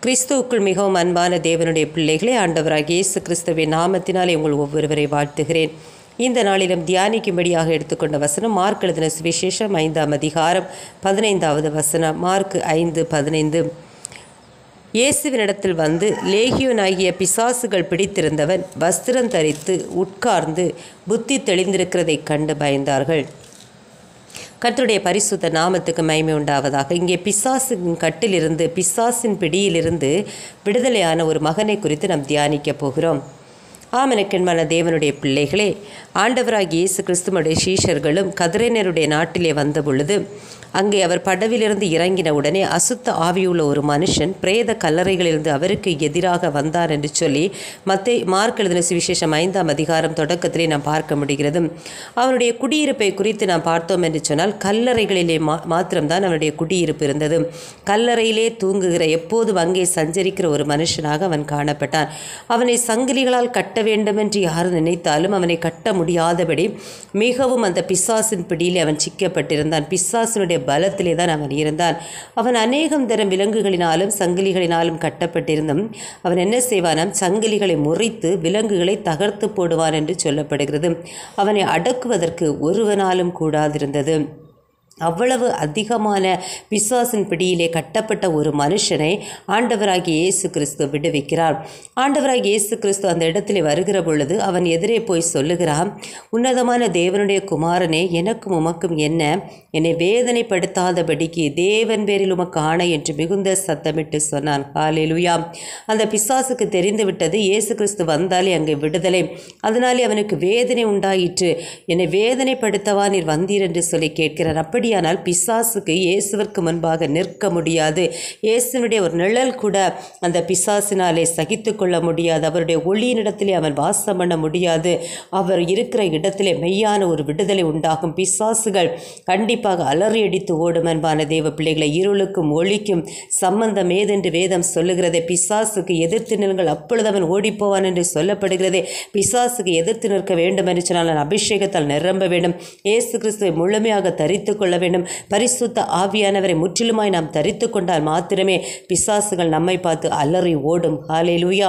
கிறிஸ்துவுக்குள் மிகவும் அன்பான தேவனுடைய பிள்ளைகளே ஆண்டவராகிய இயேசு கிறிஸ்துவின் நாமத்தினாலே உங்கள் ஒவ்வொருவரை வாழ்த்துகிறேன் இந்த நாளிலும் தியானிக்கும்படியாக எடுத்துக்கொண்ட வசனம் மார்க் எழுதின சுவிசேஷம் ஐந்தாம் அதிகாரம் பதினைந்தாவது வசனம் மார்க் ஐந்து பதினைந்து இயேசுவினிடத்தில் வந்து லேகியோனாகிய பிசாசுகள் பிடித்திருந்தவன் வஸ்திரம் தரித்து உட்கார்ந்து புத்தி தெளிந்திருக்கிறதைக் கண்டு பயந்தார்கள் கர்த்தருடைய பரிசுத்த நாமத்துக்கு மகிமை உண்டாவதாக இங்கே பிசாசின் கட்டிலிருந்து பிசாசின் பிடியிலிருந்து விடுதலையான ஒரு மகனை குறித்து நாம் தியானிக்க போகிறோம் ஆமனக்கென்மான தேவனுடைய பிள்ளைகளே ஆண்டவராகிய இயேசு கிறிஸ்துவனுடைய சீஷர்களும் கதிரைனருடைய நாட்டிலே வந்த பொழுது அங்கே அவர் படவிலிருந்து இறங்கின உடனே அசுத்த ஆவியுள்ள ஒரு மனுஷன் பிரேத கல்லறைகளிலிருந்து அவருக்கு எதிராக வந்தார் என்று சொல்லி மத்தை மார்க் எழுதின சுவிசேஷம் ஐந்தாம் அதிகாரம் தொடக்கத்திலே நாம் பார்க்க முடிகிறது அவனுடைய குடியிருப்பை குறித்து நாம் பார்த்தோம் என்று சொன்னால் கல்லறைகளிலே மா மாத்திரம்தான் அவனுடைய குடியிருப்பு இருந்தது கல்லறையிலே தூங்குகிற எப்போதும் அங்கே சஞ்சரிக்கிற ஒரு மனுஷனாக அவன் காணப்பட்டான் அவனை சங்கிலிகளால் கட்ட வேண்டும் என்று யார் நினைத்தாலும் அவனை கட்ட முடியாதபடி மிகவும் அந்த பிசாசின் பிடியிலே அவன் சிக்கப்பட்டிருந்தான் பிசாசினுடைய பலத்திலே தான் அவன் இருந்தான் அவன் அநேகம் தரம் விலங்குகளினாலும் சங்கிலிகளினாலும் கட்டப்பட்டிருந்தும் அவன் என்ன செய்வானாம் சங்கிலிகளை முறித்து விலங்குகளை தகர்த்து போடுவான் என்று சொல்லப்படுகிறது அவனை அடக்குவதற்கு ஒருவனாலும் கூடாதிருந்தது அவ்வளவு அதிகமான பிசாசின் பிடியிலே கட்டப்பட்ட ஒரு மனுஷனை ஆண்டவராகிய இயேசு கிறிஸ்து விடுவிக்கிறார் ஆண்டவராகிய இயேசு கிறிஸ்து அந்த இடத்திலே வருகிற பொழுது அவன் எதிரே போய் சொல்லுகிறான் உன்னதமான தேவனுடைய குமாரனே எனக்கும் உமக்கும் என்ன என்னை வேதனைப்படுத்தாதபடிக்கு தேவன் பேரில் உமக்கு ஆணை என்று மிகுந்த சத்தமிட்டு சொன்னான் ஹாலேலுயா அந்த பிசாசுக்கு தெரிந்து விட்டது இயேசு கிறிஸ்து வந்தாலே அங்கே விடுதலை அதனாலே அவனுக்கு வேதனை உண்டாயிற்று என்னை வேதனைப்படுத்தவா நீர் வந்தீர் என்று சொல்லி கேட்கிறார் அப்படியானால் பிசாசுக்கு இயேசுவிற்கு முன்பாக நிற்க முடியாது இயேசுனுடைய ஒரு நிழல் கூட அந்த பிசாசினாலே சகித்து கொள்ள முடியாது அவருடைய ஒளியினிடத்திலே அவன் வாசம் பண்ண முடியாது அவர் இருக்கிற இடத்திலே மெய்யான ஒரு விடுதலை உண்டாகும் பிசாசுகள் கண்டிப்பாக அலறி அடித்து ஓடும் அன்பான தேவ பிள்ளைகளை இருளுக்கும் ஒளிக்கும் சம்பந்தம் ஏதென்று வேதம் சொல்லுகிறதே பிசாசுக்கு எதிர்த்து நிற்கள் அப்பொழுது அவன் ஓடிப்போவான் என்று சொல்லப்படுகிறதே பிசாசுக்கு எதிர்த்து நிற்க வேண்டும் என்று சொன்னால் நான் அபிஷேகத்தால் நிரம்ப வேண்டும் இயேசு கிறிஸ்துவை முழுமையாக தரித்து கொள்ள வேண்டும் பரிசுத்த ஆவியானவரை முற்றிலுமாய் நாம் தரித்து கொண்டால் மாத்திரமே பிசாசுகள் நம்மை பார்த்து அலறி ஓடும் ஹாலேலூயா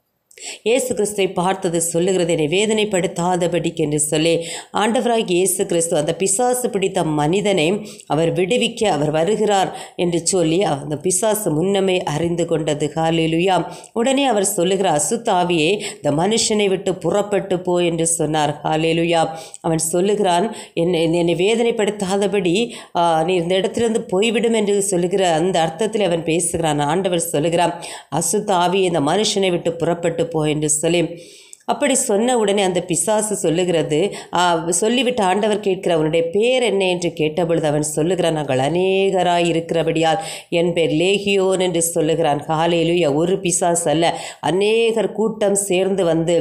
இயேசு கிறிஸ்துவை பார்த்தது சொல்லுகிறது என்னை வேதனைப்படுத்தாதபடிக்கு என்று சொல்லி ஆண்டவராக இயேசு கிறிஸ்து அந்த பிசாசு பிடித்த மனிதனை அவர் விடுவிக்க அவர் வருகிறார் என்று சொல்லி அந்த பிசாசு முன்னமே அறிந்து கொண்டது ஹாலிலுயா உடனே அவர் சொல்லுகிற அசுத்த ஆவியே இந்த மனுஷனை விட்டு புறப்பட்டு போ என்று சொன்னார் ஹாலேலுயா அவன் சொல்லுகிறான் என்னை என்னை வேதனைப்படுத்தாதபடி நீ இந்த இடத்திலிருந்து போய்விடும் என்று சொல்லுகிற அந்த அர்த்தத்தில் அவன் பேசுகிறான் ஆண்டவர் சொல்லுகிறான் அசுத்த ஆவியை இந்த மனுஷனை விட்டு புறப்பட்டு போ என்று சொல்லி அப்படி சொன்ன உடனே அந்த பிசாசு சொல்லுகிறது சொல்லிவிட்டு ஆண்டவர் கேட்கிற அவனுடைய பேர் என்ன என்று கேட்டபொழுது அவன் சொல்லுகிறான் நாங்கள் அநேகராய் இருக்கிறபடியால் என் பேர் லேகியோன் என்று சொல்லுகிறான் காலையிலுயா ஒரு பிசாசு அல்ல அநேகர் கூட்டம் சேர்ந்து வந்து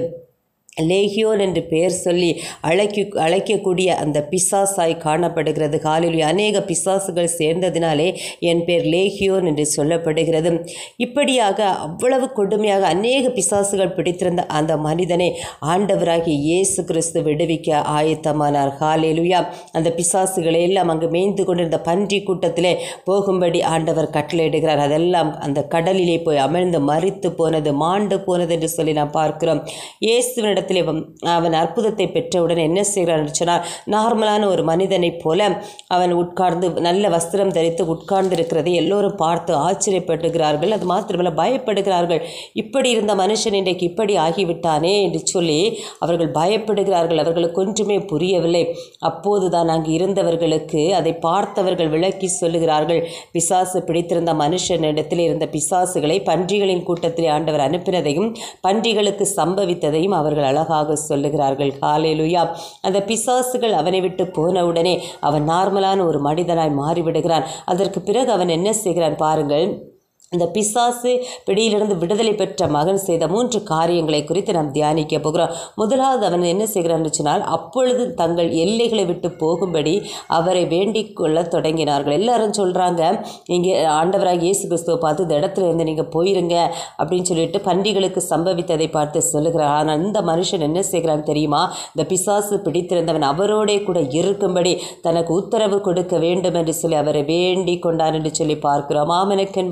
லேகியோன் என்று பெயர் சொல்லி அழைக்க அழைக்கக்கூடிய அந்த பிசாசாய் காணப்படுகிறது காலில் அநேக பிசாசுகள் சேர்ந்ததினாலே என் பேர் லேகியோன் என்று சொல்லப்படுகிறது இப்படியாக அவ்வளவு கொடுமையாக அநேக பிசாசுகள் பிடித்திருந்த அந்த மனிதனை ஆண்டவராகிய இயேசு கிறிஸ்து விடுவிக்க ஆயத்தமானார் காலேலுயா அந்த பிசாசுகளை எல்லாம் அங்கு மேய்ந்து கொண்டிருந்த பன்றி கூட்டத்திலே போகும்படி ஆண்டவர் கட்டளையிடுகிறார் அதெல்லாம் அந்த கடலிலே போய் அமிழ்ந்து மறித்து போனது மாண்டு போனது என்று சொல்லி நாம் பார்க்கிறோம் இயேசுவினிடம் இடத்திலே அவன் அற்புதத்தை பெற்றவுடன் என்ன செய்கிறான் சொன்னால் நார்மலான ஒரு மனிதனைப் போல அவன் உட்கார்ந்து நல்ல வஸ்திரம் தரித்து உட்கார்ந்து இருக்கிறதை எல்லோரும் பார்த்து ஆச்சரியப்படுகிறார்கள் அது மாத்திரமல்ல பயப்படுகிறார்கள் இப்படி இருந்த மனுஷன் இன்றைக்கு இப்படி ஆகிவிட்டானே என்று சொல்லி அவர்கள் பயப்படுகிறார்கள் அவர்களுக்கு ஒன்றுமே புரியவில்லை அப்போதுதான் அங்கு இருந்தவர்களுக்கு அதை பார்த்தவர்கள் விளக்கி சொல்லுகிறார்கள் பிசாசு பிடித்திருந்த மனுஷனிடத்தில் இருந்த பிசாசுகளை பன்றிகளின் கூட்டத்தில் ஆண்டவர் அனுப்பினதையும் பன்றிகளுக்கு சம்பவித்ததையும் அவர்கள் அழகாக சொல்லுகிறார்கள் காலேலுயா அந்த பிசாசுகள் அவனை விட்டு போனவுடனே அவன் நார்மலான ஒரு மனிதனாய் மாறிவிடுகிறான் அதற்கு பிறகு அவன் என்ன செய்கிறான் பாருங்கள் இந்த பிசாசு பிடியிலிருந்து விடுதலை பெற்ற மகன் செய்த மூன்று காரியங்களை குறித்து நாம் தியானிக்க போகிறோம் முதலாவது அவன் என்ன செய்கிறான் சொன்னால் அப்பொழுது தங்கள் எல்லைகளை விட்டு போகும்படி அவரை வேண்டிக் கொள்ள தொடங்கினார்கள் எல்லாரும் சொல்கிறாங்க இங்கே ஆண்டவராக இயேசு கிறிஸ்துவை பார்த்து இந்த இடத்துல இருந்து நீங்கள் போயிருங்க அப்படின்னு சொல்லிட்டு பன்றிகளுக்கு சம்பவித்ததை பார்த்து சொல்லுகிறார் ஆனால் இந்த மனுஷன் என்ன செய்கிறான் தெரியுமா இந்த பிசாசு பிடித்திருந்தவன் அவரோடே கூட இருக்கும்படி தனக்கு உத்தரவு கொடுக்க வேண்டும் என்று சொல்லி அவரை வேண்டிக் கொண்டான் என்று சொல்லி பார்க்கிறோம் மாமனுக்கென்பான தேவனுடைய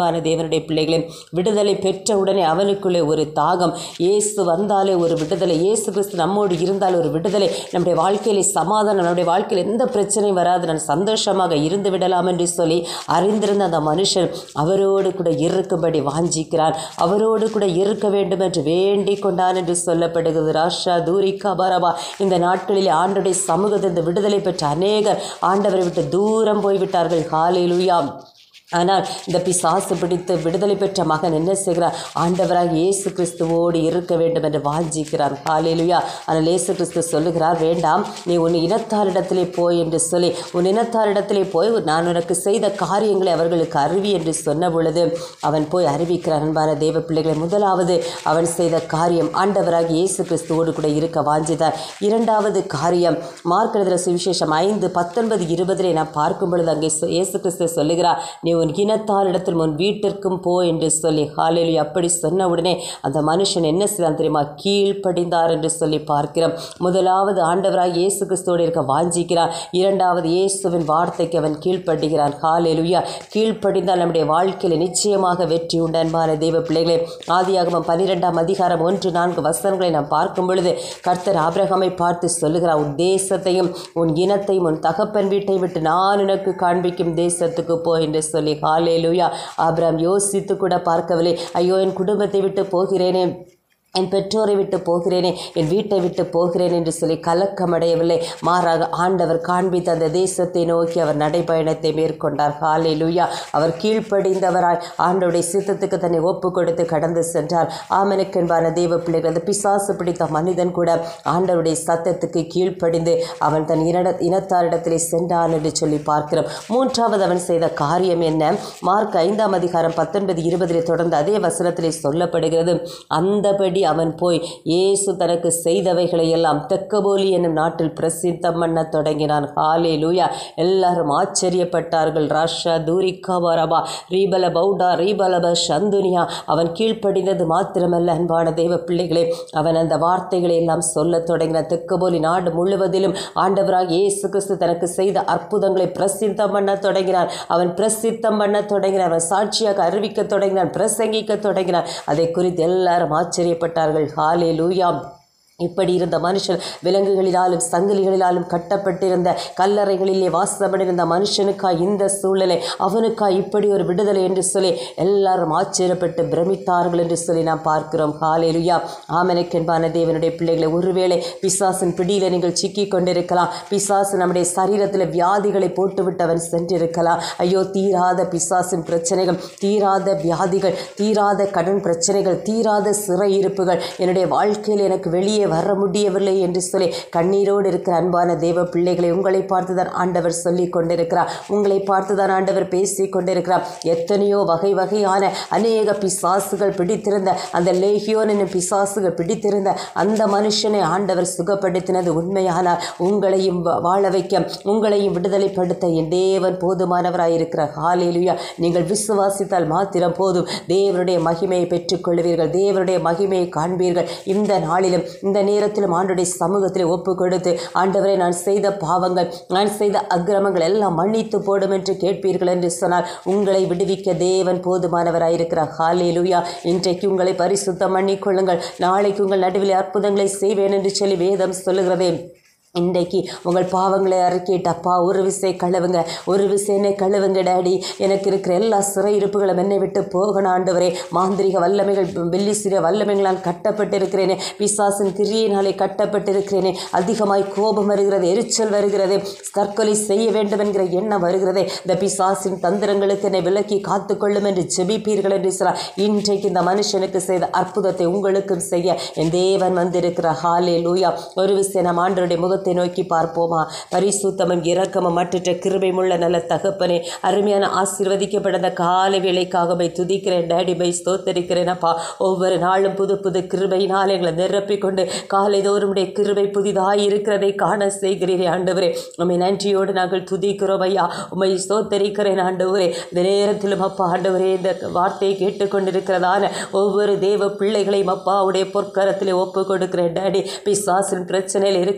தேவனுடைய பிள்ளைகளே விடுதலை பெற்ற உடனே அவனுக்குள்ளே ஒரு தாகம் இயேசு வந்தாலே ஒரு விடுதலை இயேசு கிறிஸ்து நம்மோடு இருந்தால் ஒரு விடுதலை நம்முடைய வாழ்க்கையிலே சமாதானம் நம்முடைய வாழ்க்கையில் எந்த பிரச்சனையும் வராது நான் சந்தோஷமாக இருந்து விடலாம் என்று சொல்லி அறிந்திருந்த அந்த மனுஷன் அவரோடு கூட இருக்கும்படி வாஞ்சிக்கிறான் அவரோடு கூட இருக்க வேண்டும் என்று வேண்டிக் கொண்டான் என்று சொல்லப்படுகிறது ராஷா தூரிகா பரபா இந்த நாட்களிலே ஆண்டுடைய சமூகத்திலிருந்து விடுதலை பெற்ற அநேகர் ஆண்டவரை விட்டு தூரம் போய்விட்டார்கள் ஹாலேலுயாம் ஆனால் இந்த பிசாசு பிடித்து விடுதலை பெற்ற மகன் என்ன செய்கிறார் ஆண்டவராக இயேசு கிறிஸ்துவோடு இருக்க வேண்டும் என்று வாஞ்சிக்கிறார் ஹாலேலுயா ஆனால் இயேசு கிறிஸ்து சொல்லுகிறார் வேண்டாம் நீ உன் இனத்தாரிடத்திலே போய் என்று சொல்லி உன் இனத்தாரிடத்திலே போய் நான் உனக்கு செய்த காரியங்களை அவர்களுக்கு அறிவி என்று சொன்ன பொழுது அவன் போய் அறிவிக்கிறான் அன்பான தேவ பிள்ளைகளை முதலாவது அவன் செய்த காரியம் ஆண்டவராக இயேசு கிறிஸ்துவோடு கூட இருக்க வாஞ்சித்தார் இரண்டாவது காரியம் மார்க்கெழுதுகிற சுவிசேஷம் ஐந்து பத்தொன்பது இருபதிலே நான் பார்க்கும் பொழுது அங்கே சொ- இயேசு கிறிஸ்து சொல்லுகிறார் நீ உன் இனத்தாரிடத்தில் உன் வீட்டிற்கும் போ என்று சொல்லி ஹாலேலு அப்படி சொன்ன உடனே அந்த மனுஷன் என்ன செய்தான் தெரியுமா கீழ்ப்படிந்தார் என்று சொல்லி பார்க்கிறோம் முதலாவது ஆண்டவராக இயேசு கிறிஸ்துவோடு இருக்க வாஞ்சிக்கிறார் இரண்டாவது இயேசுவின் வார்த்தைக்கு அவன் கீழ்ப்படுகிறான் ஹாலேலுயா கீழ்ப்படிந்தால் நம்முடைய வாழ்க்கையில் நிச்சயமாக வெற்றி உண்டு அன்பான தேவ பிள்ளைகளே ஆதியாகமம் பன்னிரெண்டாம் அதிகாரம் ஒன்று நான்கு வசனங்களை நாம் பார்க்கும் பொழுது கர்த்தர் ஆபிரகாமை பார்த்து சொல்லுகிறார் உன் தேசத்தையும் உன் இனத்தையும் உன் தகப்பன் வீட்டை விட்டு நான் உனக்கு காண்பிக்கும் தேசத்துக்கு போ என்று சொல்லி ஹாலேலுயா ஆபிரகாம் யோசித்து கூட பார்க்கவில்லை ஐயோ என் குடும்பத்தை விட்டு போகிறேனே என் பெற்றோரை விட்டு போகிறேனே என் வீட்டை விட்டு போகிறேன் என்று சொல்லி கலக்கமடையவில்லை மாறாக ஆண்டவர் காண்பித்த அந்த தேசத்தை நோக்கி அவர் நடைபயணத்தை மேற்கொண்டார் ஹாலே லூயா அவர் கீழ்ப்படிந்தவராய் ஆண்டவருடைய சித்தத்துக்கு தன்னை ஒப்பு கொடுத்து கடந்து சென்றார் ஆமனுக்கென்பான தேவ பிள்ளைகள் அந்த பிசாசு பிடித்த மனிதன் கூட ஆண்டவருடைய சத்தத்துக்கு கீழ்ப்படிந்து அவன் தன் இன இனத்தாரிடத்திலே சென்றான் என்று சொல்லி பார்க்கிறோம் மூன்றாவது அவன் செய்த காரியம் என்ன மார்க் ஐந்தாம் அதிகாரம் பத்தொன்பது இருபதிலே தொடர்ந்து அதே வசனத்திலே சொல்லப்படுகிறது அந்தபடி அவன் போய் இயேசு தனக்கு செய்தவைகளை எல்லாம் தெக்கபோலி என்னும் நாட்டில் பிரசித்தம் பண்ணத் தொடங்கினான் ஹாலே லூயா எல்லாரும் ஆச்சரியப்பட்டார்கள் ராஷா தூரிகா வரபா ரீபல பௌடா ரீபலப சந்துனியா அவன் கீழ்ப்படிந்தது மாத்திரமல்ல அன்பான தெய்வ பிள்ளைகளே அவன் அந்த வார்த்தைகளை எல்லாம் சொல்லத் தொடங்கினான் தெக்கபோலி நாடு முழுவதிலும் ஆண்டவராக இயேசு கிறிஸ்து தனக்கு செய்த அற்புதங்களை பிரசித்தம் பண்ணத் தொடங்கினான் அவன் பிரசித்தம் பண்ணத் தொடங்கினான் அவன் சாட்சியாக அறிவிக்கத் தொடங்கினான் பிரசங்கிக்கத் தொடங்கினான் அதை குறித்து எல்லாரும் ஆச்சரியப்பட்டார்கள் ஹாலே லூயாம் இப்படி இருந்த மனுஷன் விலங்குகளினாலும் சங்கிலிகளினாலும் கட்டப்பட்டிருந்த கல்லறைகளிலே வாசப்படிருந்த மனுஷனுக்காய் இந்த சூழ்நிலை அவனுக்காய் இப்படி ஒரு விடுதலை என்று சொல்லி எல்லாரும் ஆச்சரியப்பட்டு பிரமித்தார்கள் என்று சொல்லி நாம் பார்க்கிறோம் ஹாலேலுயா ஆமனுக்கென்பான தேவனுடைய பிள்ளைகளை ஒருவேளை பிசாசின் பிடியில நீங்கள் சிக்கி கொண்டிருக்கலாம் பிசாசு நம்முடைய சரீரத்தில் வியாதிகளை போட்டுவிட்டு அவன் சென்றிருக்கலாம் ஐயோ தீராத பிசாசின் பிரச்சனைகள் தீராத வியாதிகள் தீராத கடன் பிரச்சனைகள் தீராத சிறையிருப்புகள் என்னுடைய வாழ்க்கையில் எனக்கு வெளியே வர முடியவில்லை என்று சொல்லி கண்ணீரோடு இருக்கிற அன்பான தேவ பிள்ளைகளை உங்களை பார்த்துதான் ஆண்டவர் சொல்லி கொண்டிருக்கிறார் உங்களை பார்த்துதான் ஆண்டவர் பேசி கொண்டிருக்கிறார் எத்தனையோ வகை வகையான அநேக பிசாசுகள் பிடித்திருந்த அந்த லேகியோன் என்னும் பிசாசுகள் பிடித்திருந்த அந்த மனுஷனை ஆண்டவர் சுகப்படுத்தினது உண்மையானால் உங்களையும் வா- வாழ வைக்க உங்களையும் விடுதலைப்படுத்த என் தேவன் போதுமானவராயிருக்கிறார் ஹாலேலுயா நீங்கள் விசுவாசித்தால் மாத்திரம் போதும் தேவனுடைய மகிமையை பெற்றுக்கொள்வீர்கள் தேவனுடைய மகிமையை காண்பீர்கள் இந்த நாளிலும் இந்த நேரத்திலும் ஆண்டுடைய சமூகத்தில் ஒப்பு கொடுத்து ஆண்டவரை நான் செய்த பாவங்கள் நான் செய்த அக்கிரமங்கள் எல்லாம் மன்னித்து போடும் என்று கேட்பீர்கள் என்று சொன்னால் உங்களை விடுவிக்க தேவன் போதுமானவராயிருக்கிறார் ஹாலேலுயா இன்றைக்கு உங்களை பரிசுத்தம் பண்ணிக்கொள்ளுங்கள் நாளைக்கு உங்கள் நடுவில் அற்புதங்களை செய்வேன் என்று சொல்லி வேதம் சொல்லுகிறதே இன்றைக்கு உங்கள் பாவங்களை அறிக்கிட்டு அப்பா ஒரு விசை கழுவுங்க ஒரு விசை என்னை கழுவுங்க டேடி எனக்கு இருக்கிற எல்லா சிறையிருப்புகளும் என்னை விட்டு போகணும் ஆண்டவரே மாந்திரிக வல்லமைகள் வெள்ளி சிற வல்லமைகளால் கட்டப்பட்டிருக்கிறேனே பிசாசின் கிரியினாலே கட்டப்பட்டிருக்கிறேனே அதிகமாய் கோபம் வருகிறது எரிச்சல் வருகிறது தற்கொலை செய்ய வேண்டும் என்கிற எண்ணம் வருகிறதே இந்த பிசாசின் தந்திரங்களுக்கு என்னை விலக்கி காத்துக்கொள்ளும் என்று ஜெபிப்பீர்கள் என்று சொன்னார் இன்றைக்கு இந்த மனுஷனுக்கு செய்த அற்புதத்தை உங்களுக்கும் செய்ய என் தேவன் வந்திருக்கிறார் ஹாலே லூயா ஒரு விஷயம் நாம் ஆண்டவருடைய முகத்தை நோக்கி பார்ப்போமா பரிசுத்தமும் இரக்கமும் மற்ற கிருபையுமுள்ள நல்ல தகப்பனே அருமையான ஆசீர்வதிக்கப்பட்ட காலை வேலைக்காக போய் துதிக்கிறேன் டேடி பை ஸ்தோத்தரிக்கிறேன் அப்பா ஒவ்வொரு நாளும் புது புது கிருபையினால் எங்களை நிரப்பிக் கொண்டு காலை தோறும் உடைய கிருபை புதிதாய் இருக்கிறதை காண செய்கிறீரே ஆண்டவரே உம்மை நன்றியோடு நாங்கள் துதிக்கிறோம் ஐயா உம்மை ஸ்தோத்தரிக்கிறேன் ஆண்டவரே இந்த நேரத்திலும் அப்பா ஆண்டவரே இந்த வார்த்தையை கேட்டுக்கொண்டிருக்கிறதான ஒவ்வொரு தேவ பிள்ளைகளையும் அப்பா உடைய பொற்கரத்திலே ஒப்பு கொடுக்கிறேன் டேடி பிசாசின் பிரச்சனையில் இருக்கிற பிள்ளைகள்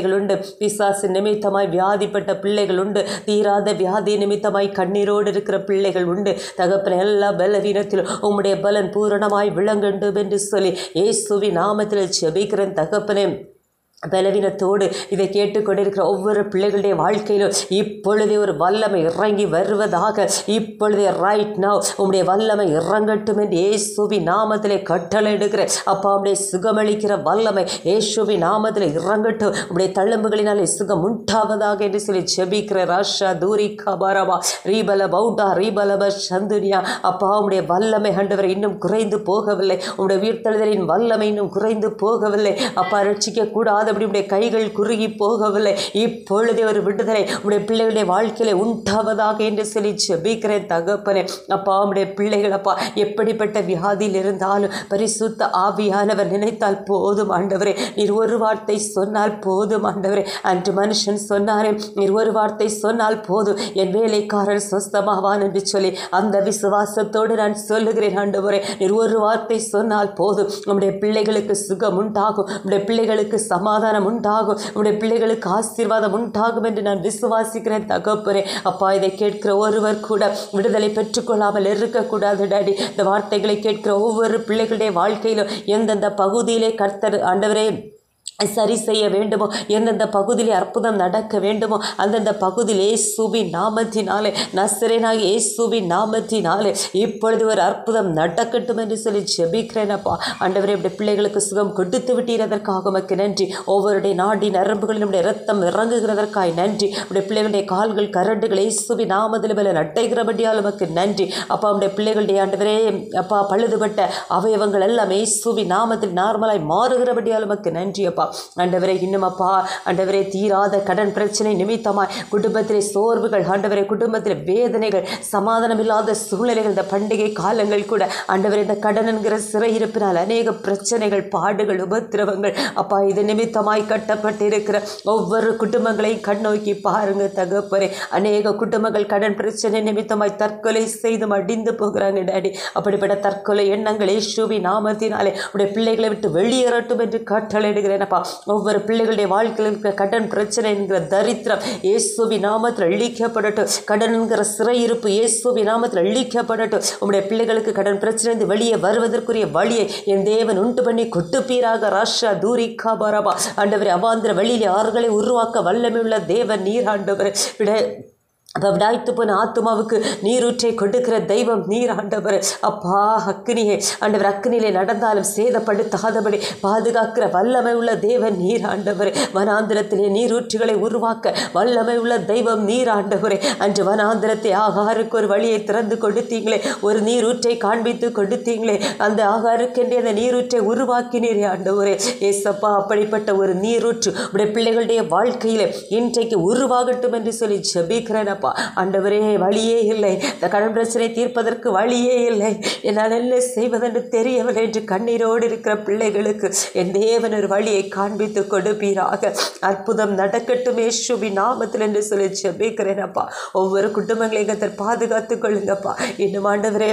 பிள்ளைகள் உண்டு பிசாசு நிமித்தமாய் வியாதிப்பட்ட பிள்ளைகள் உண்டு தீராத வியாதி நிமித்தமாய் கண்ணீரோடு இருக்கிற பிள்ளைகள் உண்டு தகப்பன எல்லா பலவீனத்திலும் உம்முடைய பலன் பூரணமாய் விளங்கண்டும் என்று சொல்லி இயேசுவின் நாமத்தில் செபிக்கிறேன் தகப்பனே பலவீனத்தோடு இதை கேட்டுக்கொண்டிருக்கிற ஒவ்வொரு பிள்ளைகளுடைய வாழ்க்கையிலும் இப்பொழுதே ஒரு வல்லமை இறங்கி வருவதாக இப்பொழுதே ரைட் நவ் உம்முடைய வல்லமை இறங்கட்டும் என்று இயேசுவி நாமத்திலே கட்டளை எடுக்கிற அப்பா உம்முடைய சுகமளிக்கிற வல்லமை இயேசுவி நாமத்தில் இறங்கட்டும் உம்முடைய தழும்புகளினாலே சுகம் உண்டாவதாக என்று சொல்லி செபிக்கிற ராஷா தூரி கபாரபா ரீபல பௌண்டா ரீபலப சந்துனியா அப்பா உம்முடைய வல்லமை ஆண்டவரை இன்னும் குறைந்து போகவில்லை உம்முடைய உயிர்த்தெழுதலின் வல்லமை இன்னும் குறைந்து போகவில்லை அப்பா ரட்சிக்க கூடாது அப்படி உடைய கைகள் குறுகி போகவில்லை இப்பொழுதே ஒரு விடுதலை உடைய பிள்ளைகளுடைய வாழ்க்கையில உண்டாவதாக என்று சொல்லி ஜெபிக்கிறேன் தகப்பனே அப்பா உடைய பிள்ளைகள் அப்பா எப்படிப்பட்ட வியாதியில் இருந்தாலும் பரிசுத்த ஆவியானவர் நினைத்தால் போதும் ஆண்டவரே நீர் ஒரு வார்த்தை சொன்னால் போதும் ஆண்டவரே அன்று மனுஷன் சொன்னாரே நீர் ஒரு வார்த்தை சொன்னால் போதும் என் வேலைக்காரன் சொஸ்தமாவான் என்று சொல்லி அந்த விசுவாசத்தோடு நான் சொல்லுகிறேன் ஆண்டவரே நீர் ஒரு வார்த்தை சொன்னால் போதும் உம்முடைய பிள்ளைகளுக்கு சுகம் உண்டாகும் உம்முடைய பிள்ளைகளுக்கு சமாதானம் உண்டாகும் உம்முடைய பிள்ளைகளுக்கு ஆசீர்வாதம் உண்டாகும் என்று நான் விசுவாசிக்கிறேன் தகப்பனே அப்பா இதை கேட்கிற ஒருவர் கூட விடுதலை பெற்றுக்கொள்ளாமல் இருக்கக்கூடாது டாடி இந்த வார்த்தைகளை கேட்கிற ஒவ்வொரு பிள்ளைகளுடைய வாழ்க்கையிலும் எந்தெந்த பகுதியிலே கர்த்தர் ஆண்டவரே சரி செய்ய வேண்டுமோ எந்தெந்த பகுதியிலே அற்புதம் நடக்க வேண்டுமோ அந்தந்த பகுதியில் இயேசுவின் நாமத்தினாலே நசரேனாக இயேசுவின் நாமத்தினாலே இப்பொழுது ஒரு அற்புதம் நடக்கட்டும் என்று சொல்லி ஜெபிக்கிறேனப்பா ஆண்டவரே இப்படி பிள்ளைகளுக்கு சுகம் கொடுத்து விட்டீரதற்காக உமக்கு நன்றி ஒவ்வொருடைய நாடி நரம்புகளில் நம்முடைய ரத்தம் இறங்குகிறதற்காய் நன்றி நம்முடைய பிள்ளைகளுடைய கால்கள் கரண்டுகள் இயேசுவின் நாமத்தில் மேலே நட்டைகிறபடியால் உமக்கு நன்றி அப்பா நம்முடைய பிள்ளைகளுடைய ஆண்டவரே அப்பா பழுதுபட்ட அவயவங்கள் எல்லாம் இயேசுவின் நாமத்தில் நார்மலாய் மாறுகிறபடியால் உமக்கு நன்றி அப்பா ஆண்டவரே இன்னும் அப்பா ஆண்டவரே தீராத கடன் பிரச்சனை நிமித்தமாய் குடும்பத்திலே சோர்வுகள் ஆண்டவரே குடும்பத்தில் வேதனைகள் சமாதானம் இல்லாத சூழ்நிலைகள் இந்த பண்டிகை காலங்கள் கூட ஆண்டவரே இந்த கடன் என்கிற சிறையிருப்பினால் அநேக பிரச்சனைகள் பாடுகள் உபத்திரவங்கள் அப்பா இது நிமித்தமாய் கட்டப்பட்டிருக்கிற ஒவ்வொரு குடும்பங்களையும் கண்ணோக்கி பாருங்க தகப்பரே அநேக குடும்பங்கள் கடன் பிரச்சனை நிமித்தமாய் தற்கொலை செய்து மடிந்து போகிறாங்க டாடி அப்படிப்பட்ட தற்கொலை எண்ணங்கள் இயேசுவி நாமத்தினாலே உடைய பிள்ளைகளை விட்டு வெளியேறட்டும் என்று கட்டளையிடுகிறேனப்பா ஒவ்வொரு பிள்ளைகளுடைய வாழ்க்கையில் இருக்கிற கடன் பிரச்சனை என்கிற தரித்திரம் இயேசுவி நாமத்தில் அழிக்கப்படட்டும் கடன் என்கிற சிறையிருப்பு இயேசுவி நாமத்தில் அழிக்கப்படட்டும் உம்முடைய பிள்ளைகளுக்கு கடன் பிரச்சனை இருந்து வெளியே வருவதற்குரிய வழியை என் தேவன் உண்டு பண்ணி கொட்டுப்பீராக ராஷா தூரிக்கா பரபா ஆண்டவரே அவாந்திர வழியிலே ஆறுகளை உருவாக்க வல்லமையுள்ள தேவன் நீர் ஆண்டவர் விட அப்போ விடாய்த்து போன ஆத்மாவுக்கு நீரூற்றை கொடுக்கிற தெய்வம் நீர் ஆண்டவர் அப்பா அக்னியே ஆண்டவர் அக்னியிலே நடந்தாலும் சேதப்படுத்தாதபடி பாதுகாக்கிற வல்லமை உள்ள தேவன் நீர் ஆண்டவர் வனாந்திரத்திலே நீரூற்றுகளை உருவாக்க வல்லமை உள்ள தெய்வம் நீர் ஆண்டவரே அன்று வனாந்திரத்தை ஆகாருக்கு ஒரு வழியை திறந்து கொடுத்தீங்களே ஒரு நீரூற்றை காண்பித்து கொடுத்தீங்களே அந்த ஆகாருக்கென்றே அந்த நீரூற்றை உருவாக்கினீரே ஆண்டவரே ஏசப்பா அப்படிப்பட்ட ஒரு நீரூற்று உடைய பிள்ளைகளுடைய வாழ்க்கையிலே இன்றைக்கு உருவாகட்டும் என்று சொல்லி ஜெபிக்கிறேனப்பா ஆண்டவரே வழியே இல்லை இந்த கடன் பிரச்சனை தீர்ப்பதற்கு வழியே இல்லை என்னால் என்ன செய்வதென்று தெரியவில்லை என்று கண்ணீரோடு இருக்கிற பிள்ளைகளுக்கு என் தேவன் ஒரு வழியை காண்பித்து கொடுப்பீராக அற்புதம் நடக்கட்டும் இயேசுவி நாமத்தில் என்று சொல்லி ஜெபிக்கிறேனப்பா ஒவ்வொரு குடும்பங்களையும் கத்தர் பாதுகாத்துக் கொள்ளுங்கப்பா இன்னும் ஆண்டவரே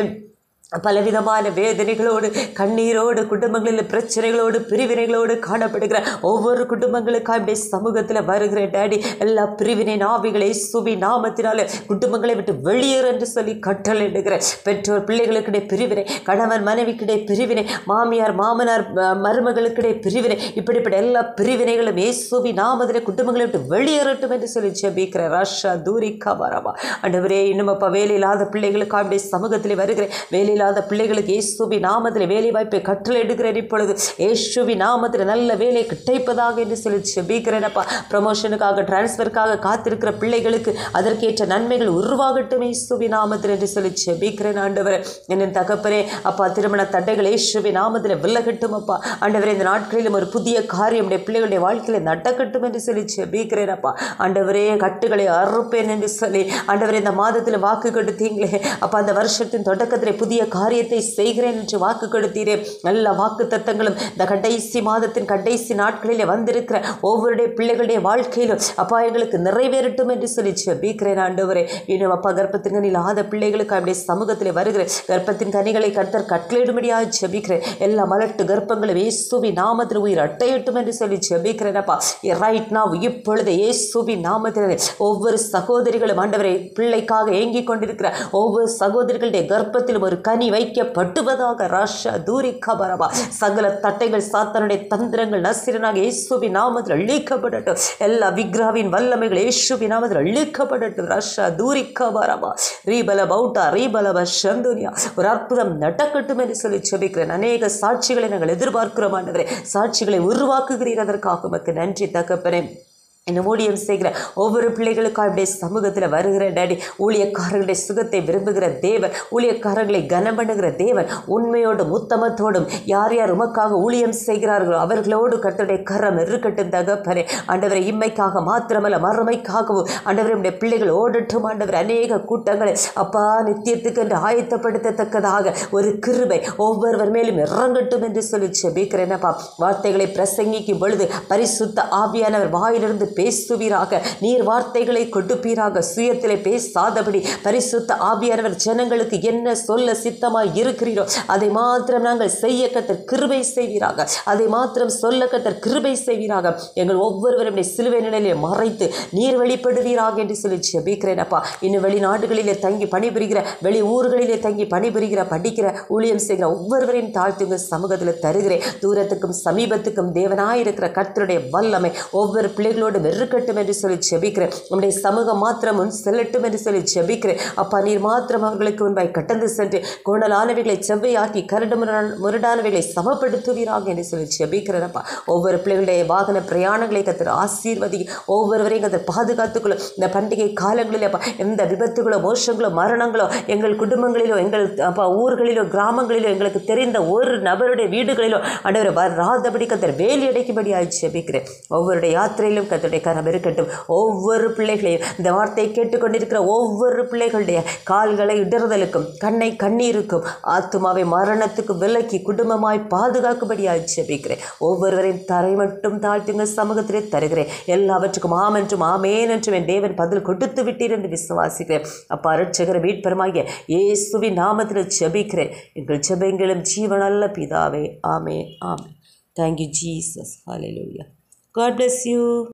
பலவிதமான வேதனைகளோடு கண்ணீரோடு குடும்பங்களில் பிரச்சனைகளோடு பிரிவினைகளோடு காணப்படுகிற ஒவ்வொரு குடும்பங்களுக்காக இப்படி சமூகத்தில் வருகிற டேடி எல்லா பிரிவினை நாவிகளை சுவி நாமத்தினால குடும்பங்களை விட்டு வெளியேறு என்று சொல்லி கட்டளையிடுகிற பெற்றோர் பிள்ளைகளுக்கிடையே பிரிவினை கணவன் மனைவிக்கிடையே பிரிவினை மாமியார் மாமனார் ம- மருமகளுக்கிடையே பிரிவினை இப்படிப்பட்ட எல்லா பிரிவினைகளும் இயேசுவி நாமத்திலே குடும்பங்களை விட்டு வெளியேறட்டும் என்று சொல்லி ஜெபிக்கிற ராஷா தூரிக்கா வரவா ஆண்டவரே இன்னும் அப்பா வேலை இல்லாத பிள்ளைகளுக்கு அப்படி சமூகத்தில் வருகிற வேலை இல்லாத பிள்ளைகளுக்கு இயேசுவி நாமத்தில் வேலை வாய்ப்பை கற்றல் எடுக்கிறேன் இப்பொழுது இயேசுவி நாமத்தில் நல்ல வேலை கிடைப்பதாக என்று சொல்லி ஜெபிக்கிறேனப்பா ப்ரமோஷனுக்காக டிரான்ஸ்ஃபருக்காக காத்திருக்கிற பிள்ளைகளுக்கு அதற்கேற்ற நன்மைகள் உருவாகட்டும் இயேசுவி நாமத்தில் என்று சொல்லி ஜெபிக்கிறேன் ஆண்டவரே என்ன தகப்பனே அப்பா திருமண தடைகள் இயேசுவி நாமத்தில் விலகட்டும் அப்பா ஆண்டவரே இந்த நாட்களிலும் ஒரு புதிய காரியம் உடைய பிள்ளைகளுடைய வாழ்க்கையில் நடக்கட்டும் என்று சொல்லி ஜெபிக்கிறேன் அப்பா ஆண்டவரே கட்டுகளை அறுப்பேன் என்று சொல்லி ஆண்டவரே இந்த மாதத்தில் வாக்கு கொடுத்தீங்களே அப்பா அந்த வருஷத்தின் தொடக்கத்தில் புதிய காரியத்தை செய்கிறேன் என்று வாக்கு கொடுத்தீரே நல்ல வாக்கு தத்தங்களும் இந்த கடைசி மாதத்தின் கடைசி நாட்களிலே வந்திருக்கிற ஒவ்வொருடைய பிள்ளைகளுடைய வாழ்க்கையிலும் அப்பா எங்களுக்கு நிறைவேறட்டும் என்று சொல்லி ஜெபிக்கிறேன் ஆண்டவரே இன்னும் அப்பா கர்ப்பத்தின் கனியில் ஆத பிள்ளைகளுக்கு அப்படியே சமூகத்தில் வருகிற கர்ப்பத்தின் கனிகளை கர்த்தர் கட்டளையிடும்படியாக ஜெபிக்கிறேன் எல்லா மலட்டு கர்ப்பங்களும் இயேசுவி நாமத்தில் உயிர் அட்டையட்டும் என்று சொல்லி ஜெபிக்கிறேன் அப்பா ரைட் நான் இப்பொழுது இயேசுவி நாமத்தில் ஒவ்வொரு சகோதரிகளும் ஆண்டவரை பிள்ளைக்காக ஏங்கிக் கொண்டிருக்கிற ஒவ்வொரு சகோதரிகளுடைய கர்ப்பத்திலும் ஒரு கனி வைக்கப்படுவதாக ராஷா தூரி கபரபா சகல தட்டைகள் சாத்தனுடைய தந்திரங்கள் நசிரனாக இயேசுவி நாமத்தில் அழிக்கப்படட்டும் எல்லா விக்ரஹாவின் வல்லமைகள் இயேசுவி நாமத்தில் அழிக்கப்படட்டும் ராஷா தூரி கபரபா ரீபல பௌட்டா ரீபலப சந்துனியா ஒரு அற்புதம் நடக்கட்டும் என்று சொல்லி செபிக்கிறேன் அநேக சாட்சிகளை நாங்கள் எதிர்பார்க்கிறோம் ஆண்டவரே சாட்சிகளை உருவாக்குகிறீர் அதற்காக உமக்கு நன்றி தகப்பனே இந்த ஊழியம் செய்கிற ஒவ்வொரு பிள்ளைகளுக்கும் அப்படியே சமூகத்தில் வருகிற டேடி ஊழியக்காரர்களுடைய சுகத்தை விரும்புகிற தேவன் ஊழியக்காரர்களை கனம் பண்ணுகிற தேவன் உண்மையோடும் உத்தமத்தோடும் யார் யார் உமக்காக ஊழியம் செய்கிறார்களோ அவர்களோடு கர்த்தருடைய கரம் இருக்கட்டும் தகப்பனே ஆண்டவரை இம்மைக்காக மாத்திரமல்ல மறுமைக்காகவும் ஆண்டவரை உடைய பிள்ளைகள் ஓடட்டும் ஆண்டவர் அநேக கூட்டங்களை அப்பா நித்தியத்துக்கு என்று ஆயத்தப்படுத்தத்தக்கதாக ஒரு கிருபை ஒவ்வொருவர் மேலும் இறங்கட்டும் என்று சொல்லி செபிக்கிறேனப்பா வார்த்தைகளை பிரசங்கிக்கும் பொழுது பரிசுத்த ஆவியானவர் வாயிலிருந்து பேசுவீராக நீர் வார்த்தைகளை கொடுப்பீராக சுயத்திலே பேசாதபடி பரிசுத்த ஆவியானவர் ஜனங்களுக்கு என்ன சொல்ல சித்தமாய் இருக்கிறீரோ அதை மாத்திரம் நாங்கள் செய்ய கத்தர் கிருபை செய்வீராக அதை மாத்திரம் சொல்ல கத்தர் கிருபை செய்வீராக எங்கள் ஒவ்வொருவருடைய சிலுவை நிலையிலே மறைத்து நீர் வெளிப்படுவீராக என்று சொல்லி ஜெபிக்கிறேன் அப்பா இன்னும் வெளிநாடுகளிலே தங்கி பணிபுரிகிற வெளி ஊர்களிலே தங்கி பணிபுரிகிற படிக்கிற ஊழியம் செய்கிற ஒவ்வொருவரையும் தாழ்த்துங்க சமூகத்தில் தருகிறேன் தூரத்துக்கும் சமீபத்துக்கும் தேவனாயிருக்கிற கர்த்தருடைய வல்லமை ஒவ்வொரு பிள்ளைகளோடு இருக்கட்டும் என்று சொல்லி ஜெபிக்கிறேன் நம்முடைய சமூகம் மாத்திரம் முன் செல்லட்டும் என்று சொல்லி ஜெபிக்கிறேன் அப்பா நீர் மாத்திரம் அவர்களுக்கு முன்பாய் கடந்து சென்று கோணலானவைகளை செவ்வையாக்கி கரடு முரண- முரடானவைகளை சமப்படுத்துவீராக என்று சொல்லி ஜெபிக்கிறேன் அப்பா ஒவ்வொரு பிள்ளைகளுடைய வாகன பிரயாணங்களை கத்தர் ஆசீர்வதி ஒவ்வொருவரையும் கத்தர் பாதுகாத்துக்கொள்ளும் இந்த பண்டிகை காலங்களில் அப்பா எந்த விபத்துகளோ மோசங்களோ மரணங்களோ எங்கள் குடும்பங்களிலோ எங்கள் அப்பா ஊர்களிலோ கிராமங்களிலோ எங்களுக்கு தெரிந்த ஒரு நபருடைய வீடுகளிலோ ஆண்டவர் வராதபடி கத்தர் வேலி அடைக்கும்படியாக ஜெபிக்கிறேன் ஒவ்வொருடைய யாத்திரையிலும் கத்தருடைய கரம் இருக்கட்டும் ஒவ்வொரு பிள்ளைகளையும் இந்த வார்த்தையை கேட்டுக்கொண்டிருக்கிற ஒவ்வொரு பிள்ளைகளுடைய கால்களை இடறுதலுக்கும் கண்ணை கண்ணீருக்கும் ஆத்துமாவை மரணத்துக்கு விலக்கி குடும்பமாய் பாதுகாக்கும்படியாக ஜெபிக்கிறேன் ஒவ்வொருவரையும் தரை மட்டும் தாழ்த்துங்க சமூகத்திலே தருகிறேன் எல்லாவற்றுக்கும் ஆம் என்றும் ஆமேன் என்றும் என் தேவன் பதில் கொடுத்து விட்டீர் என்று விசுவாசிக்கிறேன் அப்பா அருட்சகர மீட்பெருமாகிய இயேசுவின் நாமத்தில் ஜெபிக்கிறேன் எங்கள் ஜெபங்களும் ஜீவனல்ல பிதாவே ஆமே ஆமே தேங்க்யூ ஜீசஸ் ஹalleluya God bless you